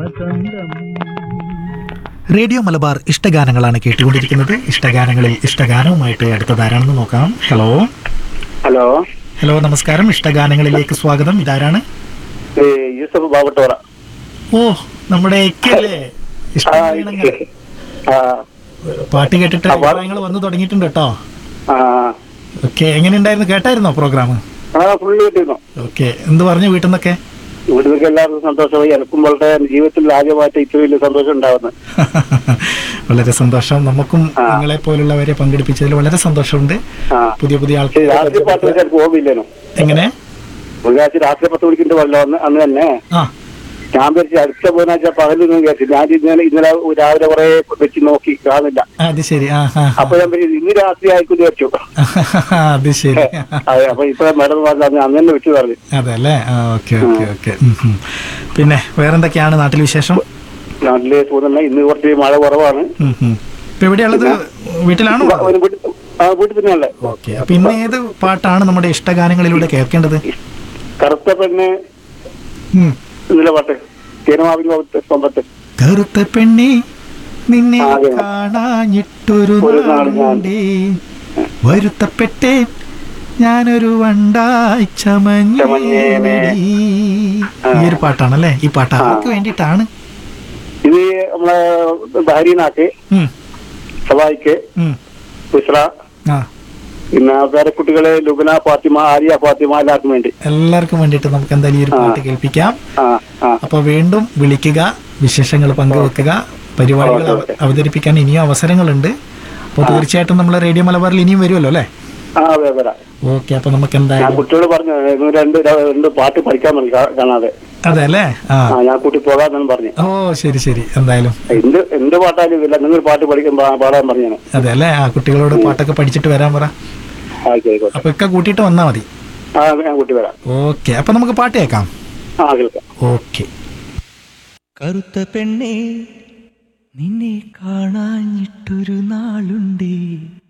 വസന്തം റേഡിയോ മലബാർ ഇഷ്ടഗാനങ്ങളാണ് കേട്ടുകൊണ്ടിരിക്കുന്നത് ഇഷ്ടഗാനങ്ങളിൽ ഇഷ്ടഗാനവുമായിട്ട് അടുത്തതാരാണെന്ന് നോക്കാം ഹലോ ഹലോ ഹലോ നമസ്കാരം ഇഷ്ടഗാനങ്ങളിലേക്ക് സ്വാഗതം ഇതാരാണ് ഏ, യൂസഫ് ബാബട്ടോറ ഓ നമ്മുടെ എക്കല്ലേ ആ, ഇഷ്ടഗാനങ്ങൾ ആ, പാട്ട് കേട്ടിട്ട് ആ, പാ- അഭിപ്രായങ്ങൾ വന്നു തുടങ്ങിയിട്ടുണ്ട് കേട്ടോ ആ, ഓക്കെ എങ്ങനെയുണ്ടായിരുന്നു കേട്ടായിരുന്നോ പ്രോഗ്രാം ആ ഫുള്ള് കിട്ടിയിരുന്നു ഓക്കെ എന്ത് പറഞ്ഞു വീട്ടിൽ നിന്നൊക്കെ ഇവിടുന്നൊക്കെ എല്ലാവർക്കും സന്തോഷമായി എനക്കും വളരെ ജീവിതത്തിൽ ആദ്യമായിട്ട് ഇത്ര വലിയ സന്തോഷം ഉണ്ടാവുന്നത് വളരെ സന്തോഷം നമുക്കും നിങ്ങളെ പോലുള്ളവരെ പങ്കെടുപ്പിച്ചതിൽ വളരെ സന്തോഷമുണ്ട് ആ പുതിയ പുതിയ പക്ഷേ ആൾക്കാർ രാത്രി പാട്ട് വെച്ചാൽ എനിക്ക് ഓർമ്മയില്ലേനു എങ്ങനെ ബുധനാഴ്ച രാത്രി പത്ത് മണിക്കിന്റെ വല്ലോ അന്ന് അന്ന് തന്നെ ആ ഞാൻ വിചാരിച്ചു അടുത്ത ബുധനാഴ്ച പകലൊന്നും വിചാരിച്ചു ഞാൻ ഇന്നലെ ഇന്നലെ രാവിലെ കുറെ വെച്ച് നോക്കി കാണുന്നില്ല അത് ശരി ആ ആ അപ്പൊ ഞാൻ വിചാരിച്ചു, ഇന്ന് രാത്രി ആയിക്കും വിചാരിച്ചു അത് ശരി അതെ അപ്പൊ ഇപ്പൊ മേഡം പറഞ്ഞു അന്ന് തന്നെ വെച്ച് പറഞ്ഞു അതെ അല്ലേ ആ ഓക്കെ ഓക്കെ ഓക്കെ പിന്നെ വേറെന്തൊക്കെയാണ് നാട്ടിൽ വിശേഷം നാട്ടില് സുഖം ഇന്ന് കുറച്ച് മഴ കുറവാണ് ഉം, ഉം. ഇപ്പൊ എവിടെയുള്ളത് വീട്ടിലാണോ ഒരു വീട്ടിൽ ആ വീട്ടിൽ തന്നെയല്ലേ ഓക്കെ അപ്പൊ ഇന്ന് ഏത് പാട്ടാണ് നമ്മുടെ ഇഷ്ടഗാനങ്ങളിലൂടെ കേൾക്കേണ്ടത് കറുത്ത പെണ്ണ് ഉം. ഇന്നലെ പാട്ട് തീരമാവിൽ സ്വന്തത്ത് കറുത്ത പെണ്ണി നിന്നെ ആ, അതെ. കാണാഞ്ഞിട്ടൊരു ഒരു നാൾ ഞാൻ- നാളുണ്ടേ വരുത്തപ്പെട്ടേ ഞാനൊരു വണ്ടായി ചമഞ്ഞേനെ. ചമഞ്ഞേനടി ഈ ഒരു പാട്ടാണല്ലേ ഈ പാട്ട് ആർക്ക് വേണ്ടിയിട്ടാണ് ഇത് നമ്മളെ ബഹരീനാക്ക് ഉം, സവായിക്ക് ഉം. ബുസ്ര ആ പിന്നെ വേറെ കുട്ടികളെ ലുബന ഫാത്തിമ ആര്യ ഫാത്തിമ എല്ലാവർക്കും വേണ്ടി എല്ലാവർക്കും വേണ്ടിയിട്ട് നമുക്ക് എന്തായാലും ഈ ഒരു പാട്ട് കേൾപ്പിക്കാം ആ ആ അപ്പൊ വീണ്ടും വിളിക്കുക വിശേഷങ്ങൾ പങ്കുവെക്കുക പരിപാടികൾ അവ- ഓക്കെ. അവതരിപ്പിക്കാൻ ഇനിയും അവസരങ്ങളുണ്ട് അപ്പോൾ തീർച്ചയായിട്ടും നമ്മൾ റേഡിയോ മലബാറിൽ ഇനിയും വരുമല്ലോ അല്ലേ ആ അതെ വരാം ഓക്കെ അപ്പൊ നമുക്ക് ഞാൻ എന്തായാലും കുട്ടിയോട് പറഞ്ഞു നിങ്ങൾ രണ്ട് രണ്ട് പാട്ട് പഠിക്കാൻ പറഞ്ഞു കാ- കാണാതെ അതെ അല്ലേ ആ ആ ഞാൻ കൂട്ടി പോകാമെന്ന് പറഞ്ഞു ഓ ശരി ശരി എന്തായാലും എന്ത് എന്ത് പാട്ടായാലും ഇല്ല നിങ്ങൾ പാട്ട് പഠിക്കാൻ പാ- പാടാൻ പറഞ്ഞു ഞാൻ അതെ അല്ലേ ആ കുട്ടികളോട് പാട്ടൊക്കെ പഠിച്ചിട്ട് വരാൻ പറ ആയിക്കോട്ടെ അപ്പൊ ഒക്കെ കൂട്ടിയിട്ട് വന്നാൽ മതി ആ ഞാൻ കൂട്ടി വരാം ഓക്കെ അപ്പൊ നമുക്ക് പാട്ട് കേൾക്കാം ആ കേൾക്കാം ഓക്കെ കറുത്ത പെണ്ണേ നിന്നെ കാണാഞ്ഞിട്ടൊരു നാളുണ്ടേ